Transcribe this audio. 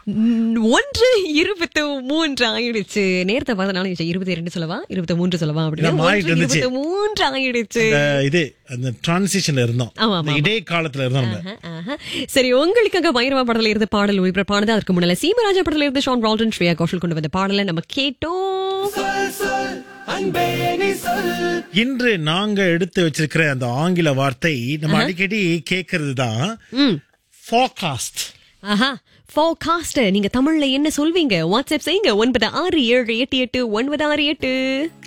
ம், ஒன்று இருபத்து மூன்று ஆயிடுச்சு நேரத்தை பார்த்தனால இருபத்தி ரெண்டு சொல்லவா இருபத்தி மூன்று சொல்லவா இல்ல, மாறிட்டு அப்படின்னு இருந்துச்சு. இருபத்தி மூன்று ஆயிடுச்சு இந்த இது அந்த டிரான்சிஷன்ல இருந்தோம் ஆமா, இந்த ஆமா. இடை காலத்துல இருந்தோம் நம்ம ஆஹா, ஆஹா. சரி உங்களுக்காக பைரவா படத்துல இருந்து பாடல் ஒளிபரப்பானது அதற்கு முன்னால சீமராஜா படத்துல இருந்து ஷான் ரால்டன் ஸ்ரேயா கோஷல் கொண்டு வந்த பாடலை நம்ம கேட்டோம் இன்று நாங்க எடுத்து வச்சிருக்கிற அந்த ஆங்கில வார்த்தை நம்ம அடிக்கடி கேட்கறது தான் ம் forecast ஆஹா ஃபோகாஸ்ட் நீங்க தமிழ்ல என்ன சொல்வீங்க வாட்ஸ்அப் செய்யுங்க ஒன்பது ஆறு ஏழு எட்டு எட்டு ஒன்பது ஆறு எட்டு